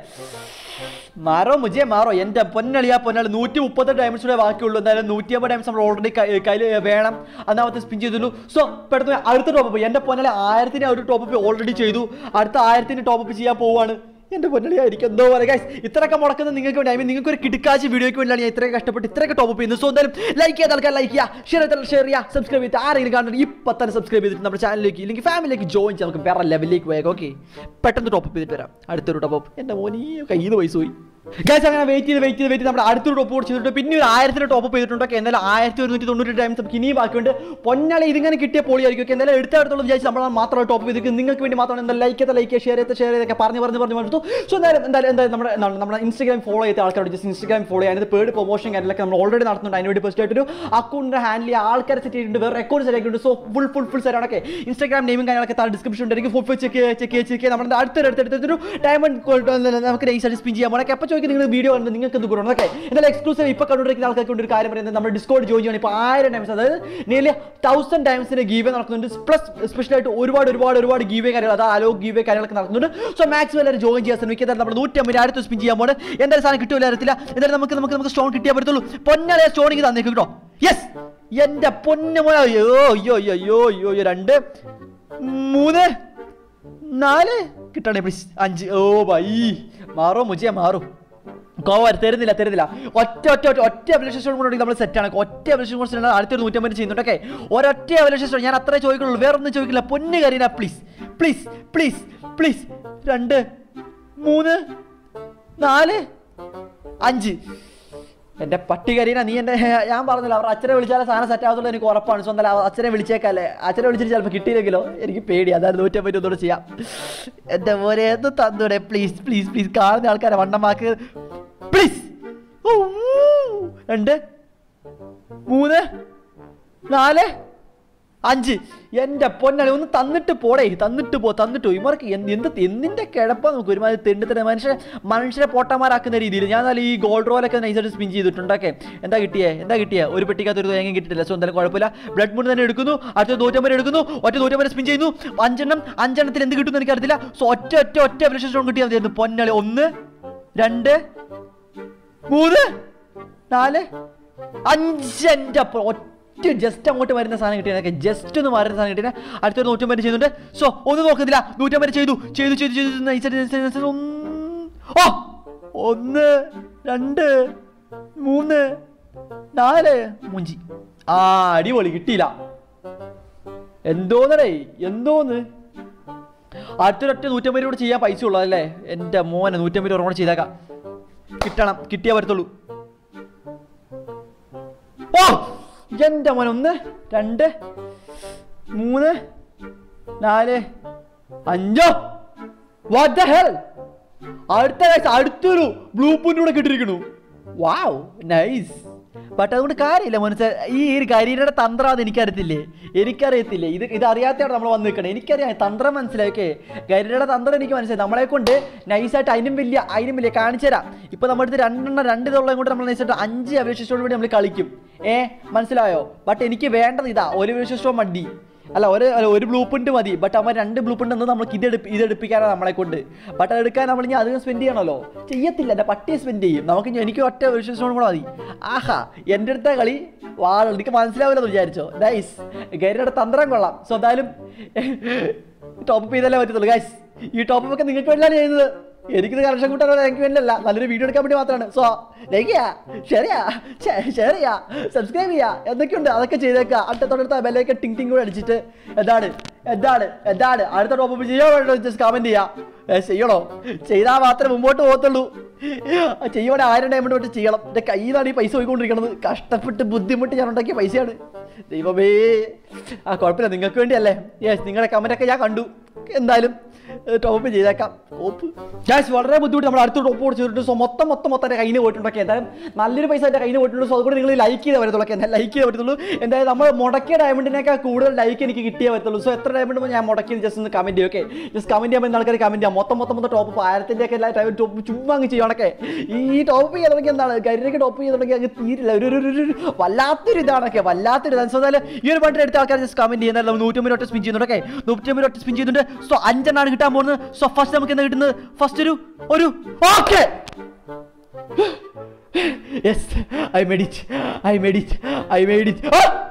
മാറോ മുജേ മാറോ എന്റെ പൊന്നളിയാ പൊന്നാളി നൂറ്റി മുപ്പത്തെട്ട് ഡയമണ്ട്സ് കൂടെ ബാക്കിയുള്ളൂ എന്തായാലും നൂറ്റി അമ്പത് ഡയമണ്ട്സ് നമ്മൾ ഓൾറെഡി കയ്യിൽ വേണം അന്നാമത്തെ സ്പിൻ ചെയ്തുള്ളൂ സോ പെട്ടെന്ന് അടുത്ത ടോപ്പ് എന്റെ പൊന്നളി ആയിരത്തിന് ഒരു ടോപ്പ് ഓൾറെഡി ചെയ്തു അടുത്ത ആയിരത്തിന് ടോപ്പ് ചെയ്യാൻ പോവാണ് എന്റെ പൊന്നളിയായിരിക്കും എന്തോ പോലെ ഗൈസ് ഇത്രയൊക്കെ മുടക്കുന്നത് നിങ്ങൾക്ക് വേണ്ടി ഐ മീൻ നിങ്ങൾക്ക് ഒരു കിടക്കാച്ചി വീഡിയോയ്ക്ക് വേണ്ടിയാണ് ഞാൻ ഇത്രയൊക്കെ കഷ്ടപ്പെട്ട് ഇത്രയൊക്കെ ടോപ്പ് ചെയ്യുന്നത് സോ എന്തായാലും ലൈക്ക് ചെയ്ത ആൾക്കാർ ലൈക്ക് ചെയ്യുക ഷെയർ ചെയ്താൽ ഷെയർ ചെയ്യുക സബ്സ്ക്രൈബ് ചെയ്ത് ആരെങ്കിലും കാണുന്നത് ഇപ്പം തന്നെ സബ്സ്ക്രൈബ് ചെയ്തിട്ട് നമ്മുടെ ചാനലിലേക്ക് ഇല്ലെങ്കിൽ ഫാമിലിയിലേക്ക് ജോയിൻ ചെയ്യാം നമുക്ക് വേറെ ലെവലിലേക്ക് പോയേക്കാം ഓക്കെ പെട്ടെന്ന് ടോപ്പ് ചെയ്തിട്ട് വരാം അടുത്തൊരു ടോപ്പ് എൻ്റെ മോനീ കയ്യിൽ നിന്ന് പൈസ പോയി ഗൈസ് അങ്ങനെ വെയിറ്റ് ചെയ്ത് വെയിറ്റ് ചെയ്ത് വെയിറ്റ് ചെയ്ത് നമ്മുടെ അടുത്തൊരു ടോപ്പ് കൂടെ ചെയ്തിട്ട് പിന്നെ ഒരു ആയിരത്തിന് ടോപ്പ് ചെയ്തിട്ടുണ്ട് ഓക്കെ എന്നാലും ആയിരത്തി ഒരുന്നൂറ്റി തൊണ്ണൂറ്റി ടൈംസ് നമുക്ക് ഇനിയും ബാക്കിയുണ്ട് പൊന്നാളെ ഇതിങ്ങനെ കിട്ടിയ പൊളിയായിരിക്കും ഓക്കെ എന്തായാലും എടുത്ത അടുത്തോളം വിചാരിച്ച് നമ്മൾ മാത്രം ടോപ്പ് ചെയ്തിരിക്കും നിങ്ങൾക്ക് വേണ്ടി മാത്രമാണ് എന്താ ലൈക്ക് ചെയ്ത ലൈക്ക് ഷെയർ ചെയ്ത് ഷെയർ ചെയ്തൊക്കെ പറഞ്ഞ് പറഞ്ഞ് പറഞ്ഞ് കൊടുത്തു സോ എന്തായാലും എന്തായാലും എന്തായാലും നമ്മുടെ എന്താണ് നമ്മുടെ ഇൻസ്റ്റാഗ്രാം ഫോളോ ചെയ്ത ആൾക്കാരോട് ജസ്റ്റ് ഇൻസ്റ്റാഗ്രാം ഫോളോ ചെയ്യാൻ പേഡ് പ്രൊമോഷൻ കാര്യങ്ങളൊക്കെ നമ്മൾ ഓൾറെഡി നടത്തുന്നുണ്ട് അതിന് വേണ്ടി ഫസ്റ്റ് ആയിട്ടൊരു അക്കൗണ്ട് ഹാൻഡിൽ ചെയ്യുക ആൾക്കാരെ സെറ്റ് ചെയ്തിട്ടുണ്ട് വേറെ അക്കൗണ്ട് സെറ്റ് ആക്കിയിട്ടുണ്ട് so full full full set ആണൊക്കെ ഇൻസ്റ്റാഗ്രാം നെയിമും കാര്യങ്ങളൊക്കെ താഴെ ഡിസ്ക്രിപ്ഷൻ ഉണ്ടായിരിക്കും full full check check check നമ്മുടെ അടുത്തൊരു അടുത്തൊരു ഡയമണ്ട് നമുക്ക് നൈസ് ആയിട്ട് സ്പിൻ ചെയ്യാൻ പോകണം അപ്പോൾ ചോദിക്കും നിങ്ങൾ വീഡിയോ കണ്ട് നിങ്ങൾക്ക് എന്ത് ഗുണം ഓക്കെ എന്തായാലും എക്സ്ക്ലൂസീവ് ഇപ്പോൾ കണ്ടുകൊണ്ടിരിക്കുന്ന ആൾക്കാർക്ക് ഒരു കാര്യം പറയുന്നത് നമ്മുടെ ഡിസ്കോഡ് ജോയിൻ ചെയ്യണം ഇപ്പോൾ ആയിരം ടൈംസ് അതായത് നിയർലി തൗസൻഡ് ടൈംസിന് ഗീവേ നടക്കുന്നുണ്ട് പ്ലസ് സ്പെഷ്യലായിട്ട് ഒരുപാട് ഒരുപാട് ഒരുപാട് ഗീവേ കാര്യങ്ങൾ അതായത് അലോ ഗീവേ കാര്യങ്ങളൊക്കെ നടക്കുന്നുണ്ട് സോ മാക്സിമം എല്ലാവരും ജോയിൻ ചെയ്യാൻ ശ്രമിക്കുക എന്തായാലും നമ്മൾ നൂറ്റമ്പത് അടുത്ത് സ്പിൻ ചെയ്യാൻ പോകണം എന്തായാലും സാധനം കിട്ടില്ല അറിയത്തില്ല എന്തായാലും നമുക്ക് നമുക്ക് നമുക്ക് സ്റ്റോൺ കിട്ടിയാൽ പറ്റത്തുള്ളൂ പൊന്നാലെ സ്റ്റോണിങ് തന്നേക്കും കേട്ടോ യെസ് എന്റെ പൊന്നു മോനെ അയ്യോ അയ്യോ അയ്യോ അയ്യോ അയ്യോ അയ്യോ രണ്ട് മൂന്ന് നാല് കിട്ടണേ പ്ലീസ് അഞ്ച് ഓ ബൈ മാറോ മുജിയ മാറോ കോവർ തരുന്നില്ല തരുന്നില്ല ഒറ്റ ഒറ്റ ഒറ്റ ഒറ്റ അഭിലേഷൻ സ്റ്റോൺ കൊണ്ടുണ്ടെങ്കിൽ നമ്മൾ സെറ്റാണ് ഒറ്റ അഭിലേഷൻ സ്റ്റോൺ അടുത്തൊരു നൂറ്റമ്പത് ചെയ്യുന്നുണ്ടൊക്കെ ഒരൊറ്റ അഭിലേഷൻ സ്റ്റോൺ ഞാൻ അത്രേ ചോദിക്കുള്ളൂ വേറെ ഒന്നും ചോദിക്കില്ല പൊന്നു Kareena please please please please രണ്ട് മൂന്ന് നാല് അഞ്ച് എന്റെ പട്ടി കരീന നീ എന്റെ ഞാൻ പറഞ്ഞില്ല അവർ അച്ഛനെ വിളിച്ചാലേ സാധനം സെറ്റ് ആവത്തുള്ളൂ എനിക്ക് ഉറപ്പാണ് സ്വന്തം അല്ല അച്ഛനെ വിളിച്ചേക്കല്ലേ അച്ഛനെ വിളിച്ചിട്ട് ചിലപ്പോൾ കിട്ടിയില്ലെങ്കിലോ എനിക്ക് പേടി അതായത് നൂറ്റമ്പത് ഒന്നുകൂടെ ചെയ്യാം എന്റെ മോനെ ഒന്ന് തന്നൂടെ പ്ലീസ് പ്ലീസ് പ്ലീസ് കാണുന്ന ആൾക്കാരെ വണ്ണമാക്ക് പ്ലീസ് രണ്ട് മൂന്ന് നാല് അഞ്ച് എന്റെ പൊന്നാളി ഒന്ന് തന്നിട്ട് പോടേ തന്നിട്ട് പോ തന്നിട്ട് പോ ഇവർക്ക് എന്ത് എന്ത് എന്തിന്റെ കിടപ്പാ നമുക്ക് ഒരുമാതിരി തെണ്ടി തന്നെ മനുഷ്യരെ മനുഷ്യരെ പൊട്ടന്മാരാക്കുന്ന രീതിയിൽ ഞാൻ എന്നാൽ ഈ ഗോൾഡ് റോലൊക്കെ നൈസായിട്ട് സ്പിൻ ചെയ്തിട്ടുണ്ടൊക്കെ എന്താ കിട്ടിയേ എന്താ കിട്ടിയേ ഒരു പെട്ടിക്കകത്ത് ഒരു തേങ്ങ കിട്ടിയിട്ടില്ല സോ എന്തായാലും കുഴപ്പമില്ല ബ്ലഡ് മൂന്ന് തന്നെ എടുക്കുന്നു അടുത്ത നൂറ്റമ്പത് എടുക്കുന്നു ഒറ്റ നൂറ്റമ്പത് സ്പിൻ ചെയ്യുന്നു അഞ്ചെണ്ണം അഞ്ചെണ്ണത്തിൽ എന്ത് കിട്ടുമെന്ന് എനിക്കറിയത്തില്ല സോ ഒറ്റ ഒറ്റ ഒറ്റ അഭിലേഷൻ സ്റ്റോൺ കിട്ടിയാൽ മതിയായിരുന്നു പൊന്നാളി ഒന്ന് രണ്ട് മൂന്ന് നാല് അഞ്ചെൻ്റെ ഒറ്റ ജസ്റ്റ് അങ്ങോട്ട് വരുന്ന സാധനം കിട്ടിയതൊക്കെ ജസ്റ്റ് ഒന്ന് മാറുന്ന സാധനം കിട്ടിയ അടുത്തൊരു നൂറ്റമ്പത് ചെയ്യുന്നുണ്ട് സോ ഒന്നും നോക്കുന്നില്ല നൂറ്റമ്പത് ചെയ്തു ചെയ്തു ചെയ്തു ചെയ്തു nice ആയിട്ട്, nice ആയിട്ട്, nice ആയിട്ട്, ഒന്ന് ഓ ഒന്ന് രണ്ട് മൂന്ന് നാല് മുഞ്ചി ആ അടിപൊളി കിട്ടിയില്ല എന്തോന്നടേ എന്തോന്ന് അടുത്തൊരൊറ്റ നൂറ്റമ്പത് കൂടെ ചെയ്യാൻ പൈസ ഉള്ളതല്ലേ എൻ്റെ മോനെ നൂറ്റമ്പത് രൂപ കൂടെ ചെയ്തേക്കാം കിട്ടണം കിട്ടിയേ വരത്തുള്ളൂ ഓ എൻ്റെ മോൻ ഒന്ന് രണ്ട് മൂന്ന് നാല് അഞ്ചോ വാട്ട് ദ ഹെൽ അടുത്ത കാഴ്ച അടുത്തൊരു ബ്ലൂ പ്രിന്റ് കൂടെ കിട്ടിയിരിക്കണു വാവ് നൈസ് ബട്ട് അതുകൊണ്ട് കാര്യമില്ല മനസ്സ് ഈ ഒരു കരിയുടെ തന്ത്രം അത് എനിക്കറിയത്തില്ലേ എനിക്കറിയത്തില്ലേ ഇത് ഇത് അറിയാത്തതാണ് നമ്മൾ വന്ന് നിൽക്കണം എനിക്കറിയാം തന്ത്രം മനസ്സിലായി ഓക്കെ കരിയുടെ തന്ത്രം എനിക്ക് മനസ്സിലായി നമ്മളെ കൊണ്ട് നൈസായിട്ട് അതിനും വലിയ അതിനും വലിയ കാണിച്ചു തരാം ഇപ്പൊ നമ്മുടെ അടുത്ത് രണ്ടെണ്ണം രണ്ട് ഇതുള്ളത് കൊണ്ട് നമ്മൾ നൈസായിട്ട് അഞ്ച് അപേക്ഷിച്ചോട് കൂടി നമ്മൾ കളിക്കും ഏ മനസ്സിലായോ ബട്ട് എനിക്ക് വേണ്ടത് ഇതാ ഒരു അപേക്ഷിച്ചോ മടി അല്ല ഒരു അല്ല, ഒരു ബ്ലൂ പ്രിന്റ് മതി ബട്ട് അവൻ രണ്ട് ബ്ലൂ പ്രിന്റ് എന്ന് നമുക്ക് ഇത് എടുപ്പി ഇത് എടുപ്പിക്കാനാണ് നമ്മളെ കൊണ്ട് ബട്ട് അത് എടുക്കാൻ നമ്മൾ ഇനി അധികം സ്പെൻഡ് ചെയ്യണമല്ലോ ചെയ്യത്തില്ല എൻ്റെ പട്ടിയെ സ്പെൻഡ് ചെയ്യും നമുക്ക് ഇനി എനിക്ക് ഒറ്റ വിശ്വസിച്ചോട് കൂടെ മതി ആഹാ എൻ്റെ അടുത്ത കളി വാ എനിക്ക് മനസ്സിലാവില്ലെന്ന് വിചാരിച്ചോ നൈസ് ഗൈരുടെ തന്ത്രം കൊള്ളാം സോ എന്തായാലും ടോപ്പ് ചെയ്തല്ലേ പറ്റത്തുള്ളൂ ഗൈസ് ഈ ടോപ്പ് ഒക്കെ നിങ്ങൾക്ക് വേണ്ടിയാണ് ചെയ്യുന്നത് എനിക്കിത് കറക്ഷൻ കൂട്ടാനോ എനിക്ക് വേണ്ടിയല്ല നല്ലൊരു വീഡിയോ എടുക്കാൻ വേണ്ടി മാത്രമാണ് സോ ലൈക്ക് ചെയ്യാ ഷെയർ ചെയ്യാ ഷെയർ ചെയ്യാ സബ്സ്ക്രൈബ് ചെയ്യാ എന്തൊക്കെയുണ്ട് അതൊക്കെ ചെയ്തേക്കുക അടുത്ത തൊട്ടടുത്ത ബെല്ലൊക്കെ ടിങ് ടിങ് കൂടെ അടിച്ചിട്ട് എന്താണ് എന്താണ് എന്താണ് അടുത്ത ടോപ്പ് ചെയ്യാൻ വേണ്ടി ജസ്റ്റ് കമന്റ് ചെയ്യാ ഏ, ചെയ്യണോ ചെയ്താൽ മാത്രമേ മുമ്പോട്ട് പോകത്തുള്ളൂ ചെയ്യുവാണെ ആയിരം ഡയമണ്ട് തൊട്ട് ചെയ്യണം എൻ്റെ കയ്യിൽ നിന്നാണ് ഈ പൈസ പോയിക്കൊണ്ടിരിക്കുന്നത് കഷ്ടപ്പെട്ട് ബുദ്ധിമുട്ട് ഞാൻ ഉണ്ടാക്കിയ പൈസയാണ് ദൈവമേ ആ കുഴപ്പമില്ല നിങ്ങൾക്ക് വേണ്ടിയല്ലേ യെസ് നിങ്ങളുടെ കമൻ്റൊക്കെ ഞാൻ കണ്ടു എന്തായാലും ടോപ്പ് ചെയ്തേക്കാം ടോപ്പ് ഗ്യാസ് വളരെ ബുദ്ധിമുട്ട് നമ്മൾ അടുത്ത ടോപ്പ് കൂടെ ചെയ്തിട്ട് സോ മൊത്തം മൊത്തം മൊത്തം എൻ്റെ കയ്യിൽ നിന്ന് പോയിട്ടുണ്ടൊക്കെ എന്തായാലും നല്ലൊരു പൈസ എൻ്റെ കയ്യിൽ നിന്ന് പോയിട്ടുണ്ട് സോ അതുകൂടെ നിങ്ങൾ ലൈക്ക് ചെയ്തേ വരത്തുള്ളൂ എന്നാൽ ലൈക്ക് ചെയ്തേ പറ്റത്തുള്ളൂ എന്തായാലും നമ്മൾ മുടക്കിയ ഡയമണ്ടിനേക്കാൾ കൂടുതൽ ലൈക്ക് എനിക്ക് കിട്ടിയേ പറ്റത്തുള്ളൂ സോ എത്ര ഡയമണ്ട് ഞാൻ മുടക്കിയത് ജസ്റ്റ് ഒന്ന് കമൻറ്റ് ചെയ്യും ഓക്കെ ജസ്റ്റ് കമൻറ്റ് ചെയ്യുമ്പോൾ ആൾക്കാർ കമൻറ്റ് ചെയ്യാം മൊത്തം മൊത്തം മൊത്തം ടോപ്പ് ആയിരത്തിൻ്റെ ഒക്കെ എല്ലാ ടൈം ടോപ്പ് ചുമ്മാ അങ്ങ് ചെയ്യണൊക്കെ ഈ ടോപ്പ് ചെയ്യാൻ തുടങ്ങി എന്താണ് കരിയൊക്കെ ടോപ്പ് ചെയ്യാൻ തുടങ്ങി അങ്ങ് തീരില്ല ഒരു ഒരു- ഒരു ഒരു വല്ലാത്തൊരു ഇതാണൊക്കെ വല്ലാത്തൊരു ഇതാണ് സോ എന്തായാലും ഈ ഒരു പണ്ട് എടുത്ത ആൾക്കാർ ജസ്റ്റ് കമൻറ്റ് ചെയ്യുന്നത് നമ്മൾ നൂറ്റമ്പത് ഒട്ട് സ്പിൻ ചെയ്യുന്നുണ്ട് ഓക്കെ നൂറ്റമ്പത് ഒട്ട് സ്പിൻ ചെയ്യുന്നുണ്ട് സോ അഞ്ചെണ്ണാണ് കിട്ടാൻ പോകുന്നത് സോ ഫസ്റ്റ് നമുക്ക് എന്താ കിട്ടുന്നത് ഫസ്റ്റ് ഒരു ഒരു okay yes I made it I made it I made it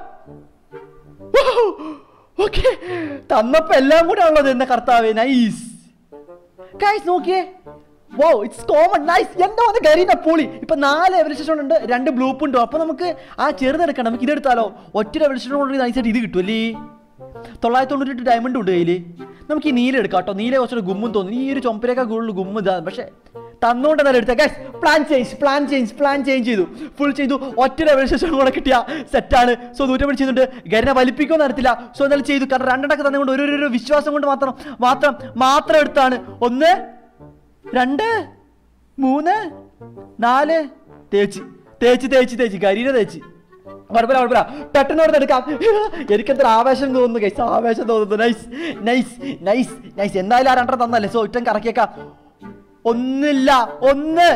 okay തന്നപ്പോ എല്ലാം കൂടെ ഉള്ളത് എന്നെ കർത്താവേ നൈസ് ഗൈസ് നോക്കിയേ വോ ഇറ്റ്സ് കോമൺ നൈസ് എന്താ വന്ന് കരീന പൊളി ഇപ്പൊ നാല് എവലിസ്റ്റേഷൻ ഉണ്ട് രണ്ട് ബ്ലൂ ഉണ്ട് അപ്പൊ നമുക്ക് ആ ചെറുതെടുക്കണം നമുക്ക് ഇതെടുത്താലോ ഒറ്റ എവലിസ്റ്റേഷൻ കൊണ്ട് നൈസായിട്ട് ഇത് കിട്ടുമല്ലേ തൊള്ളായിരത്തി തൊണ്ണൂറ്റി ഡയമണ്ട് ഉണ്ട് കയ്യിൽ നമുക്ക് ഈ നീല എടുക്കാം കേട്ടോ നീല കുറച്ചൊരു ഗുമ്മും തോന്നുന്നു ഈ ഒരു ചൊമ്പരേക്കാൾ കൂടുതൽ ഗുമ്മ് ഇതാണ് പക്ഷേ തന്നുകൊണ്ട് തന്നെ എടുത്ത guys plan change plan change plan change ചെയ്തു ഫുൾ ചെയ്തു ഒറ്റ റെവല്യൂഷൻ കൂടെ കിട്ടിയ സെറ്റാണ് സോ നൂറ്റമ്പത് ചെയ്തിട്ടുണ്ട് ഗരിനെ വലിപ്പിക്കുമെന്ന് അറിയത്തില്ല സോ എന്തായാലും ചെയ്തു കാരണം രണ്ടെണ്ണൊക്കെ തന്നുകൊണ്ട് ഒരു ഒരു- ഒരു വിശ്വാസം കൊണ്ട് മാത്രം മാത്രം മാത്രം എടുത്താണ് ഒന്ന് രണ്ട് മൂന്ന് നാല് തേച്ച് തേച്ച് തേച്ച് തേച്ച് കരിനെ തേച്ച് കുഴപ്പമില്ല കുഴപ്പമില്ല പെട്ടെന്ന് അവിടെ എടുക്കാം എനിക്കെത്ര ആവേശം തോന്നുന്നു ഗൈസ് ആവേശം തോന്നുന്നു നൈസ് നൈസ് നൈസ് നൈസ് എന്തായാലും ആ രണ്ടെണ്ണം തന്നല്ലേ സോ ഒറ്റം കറക്കിയേക്കാം ഒന്നില്ല ഒന്ന്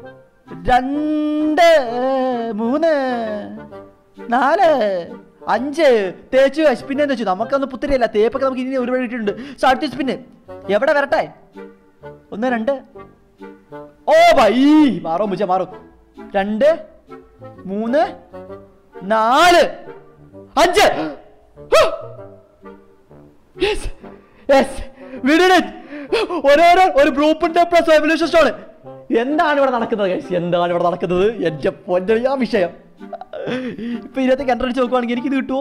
രണ്ട് മൂന്ന് നാല് അഞ്ച് തേച്ചു guys. പിന്നെ തേച്ചു നമുക്കൊന്ന് പുത്തിരിയല്ല തേപ്പൊക്കെ നമുക്ക് ഇനി ഒരുപാട് ഇട്ടിട്ടുണ്ട് സോ അടുത്ത സ്പിന്ന് എവിടെ വരട്ടെ ഒന്ന് രണ്ട് ഓ ബൈ മാറും മുച്ച മാറും രണ്ട് മൂന്ന് നാല് അഞ്ച് യെസ് യെസ് ഓരോരോ ഒരു ഗ്രൂപ്പിന്റെ പ്ലസ് എവല്യൂഷൻ സ്റ്റോൺ എന്താണ് ഇവിടെ നടക്കുന്നത് guys? എന്താണ് ഇവിടെ നടക്കുന്നത് എന്റെ പൊന്നെ ആ വിഷയം ഇപ്പൊ ഇതിനകത്ത് കണ്ടടിച്ച് നോക്കുവാണെങ്കിൽ എനിക്ക് ഇത് കിട്ടുമോ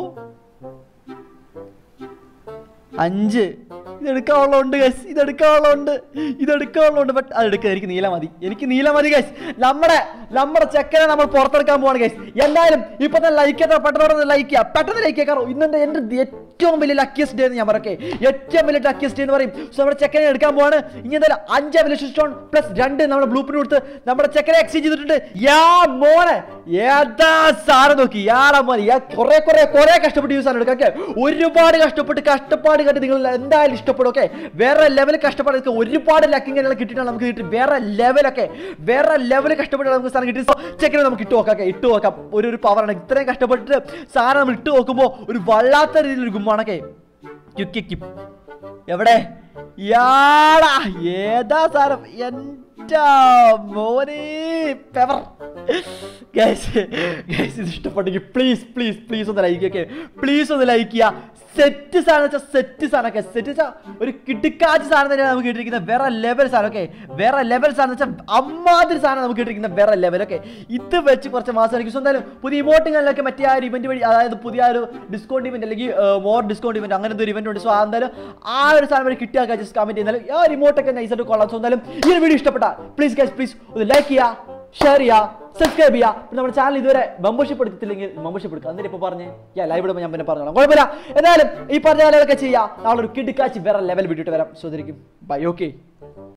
അഞ്ച് ഇതെടുക്കാനുള്ളതുണ്ട് ഗൈസ് ഇതെടുക്കാനുള്ളതുണ്ട് ഇതെടുക്കാനുള്ളതുണ്ട് ബട്ട് അത് എടുക്കുക എനിക്ക് നീല മതി എനിക്ക് നീല മതി ഗൈസ് നമ്മുടെ നമ്മുടെ ചെക്കനെ നമ്മൾ പുറത്തെടുക്കാൻ പോവാണ് ഗൈസ് എന്തായാലും ഇപ്പൊ തന്നെ ലൈക്ക് ചെയ്താൽ പെട്ടെന്ന് ലൈക്ക് ചെയ്യാം പെട്ടെന്ന് ലൈക്ക് ചെയ്യാം കാരണം ഇന്നെന്റെ എന്റെ ഏറ്റവും വലിയ ലക്കിയസ്റ്റ് ഡേ എന്ന് ഞാൻ പറയേ ഏറ്റവും വലിയ ലക്കിയസ്റ്റ് ഡേ എന്ന് പറയും സോ നമ്മുടെ ചെക്കനെ എടുക്കാൻ പോവാണ് ഇനി എന്തായാലും അഞ്ച് അവലേഷൻ സ്റ്റോൺ പ്ലസ് രണ്ട് നമ്മുടെ ബ്ലൂ പ്രിന്റ് കൊടുത്ത് നമ്മുടെ ചെക്കനെ എക്സ്ചേഞ്ച് ചെയ്തിട്ടുണ്ട് യാ മോനെ ഏതാ സാറ് നോക്കി യാടാ മോനെ യാ കുറെ കുറെ കുറെ കഷ്ടപ്പെട്ട് യൂസ് ആണ് എടുക്കാം ഒരുപാട് കഷ്ടപ്പെട്ട് കഷ്ടപ്പാട് കണ്ട് നിങ്ങൾ എന്തായാലും ഇഷ്ടപ്പെടും ഓക്കെ വേറെ ലെവൽ കഷ്ടപ്പാട് എടുക്കുക ഒരുപാട് ലക്കിങ്ങനെ കിട്ടിയിട്ടാണ് നമുക്ക് കിട്ടി വേറെ ലെവലൊക്കെ വേറെ ലെവൽ കഷ്ടപ്പെട്ട് നമുക്ക് സാധനം കിട്ടി ചെക്കിനെ നമുക്ക് ഇട്ട് നോക്കാം okay, ഇട്ട് നോക്കാം ഒരു ഒരു പവറാണ് ഇത്രയും കഷ്ടപ്പെട്ടിട്ട് സാധനം നമ്മൾ ഇട്ട് നോക്കുമ്പോൾ ഒരു വല്ലാത്ത രീതിയിൽ ഒരു ഗുമ്മാണൊക്കെ ക്യുക്കി എവിടെ യാടാ ഏതാ സാധനം എൻ്റെ മോനെ പെവർ ഗൈസ് ഗൈസ് ഇത് ഇഷ്ടപ്പെട്ടെങ്കിൽ പ്ലീസ് പ്ലീസ് പ്ലീസ് ഒന്ന് ലൈക്ക് ഒക്കെ പ്ലീസ് ഒന്ന് ലൈക്ക് ചെയ്യുക സെറ്റ് സാധനം വെച്ചാൽ സെറ്റ് സാധനമൊക്കെ സെറ്റ് വെച്ചാൽ ഒരു കിടുക്കാച്ച് സാധനം തന്നെയാണ് നമുക്ക് കിട്ടിയിരിക്കുന്ന വേറെ ലെവൽ സാധനം ഒക്കെ വേറെ ലെവൽ സാധനം വെച്ചാൽ അമ്മാതിരി സാധനം നമുക്ക് കിട്ടിയിരിക്കുന്ന വേറെ ലെവലൊക്കെ ഇത് വെച്ച് കുറച്ച് മാസം എനിക്ക് എന്തായാലും പുതിയ ഇമോട്ടുകളിലൊക്കെ മറ്റേ ആ ഒരു ഇവന്റ് വഴി അതായത് പുതിയ ആ ഒരു ഡിസ്കൗണ്ട് ഇവന്റ് അല്ലെങ്കിൽ മോർ ഡിസ്കൗണ്ട് ഇവന്റ് അങ്ങനത്തെ ഒരു ഇവന്റ് ഉണ്ട് സോ എന്തായാലും ആ ഒരു സാധനം വഴി കിട്ടിയാൽ ജസ്റ്റ് കമന്റ് ചെയ്യുന്നാലും ആ റിമോട്ടൊക്കെ നൈസായിട്ട് കൊള്ളാം സോ എന്തായാലും ഈ ഒരു വീഡിയോ ഇഷ്ടപ്പെട്ട പ്ലീസ് ഗൈസ് പ്ലീസ് ഒന്ന് ലൈക്ക് ചെയ്യുക ഷെയർ ചെയ്യുക സബ്സ്ക്രൈബ് ചെയ്യുക പിന്നെ നമ്മുടെ ചാനൽ ഇതുവരെ മെമ്പർഷിപ്പ് എടുത്തില്ലെങ്കിൽ മെമ്പർഷിപ്പ് എടുക്കുക എന്നിട്ട് ഇപ്പോൾ പറഞ്ഞ് ഞാൻ ലൈവ് ഇടുമ്പോൾ ഞാൻ പിന്നെ പറഞ്ഞോളാം കുഴപ്പമില്ല എന്തായാലും ഈ പറഞ്ഞ കാര്യങ്ങളൊക്കെ ചെയ്യുക നാളെ ഒരു കിടുക്കാച്ചി വേറെ ലെവൽ വിട്ടിട്ട് വരാം സോ ബൈ ഓക്കെ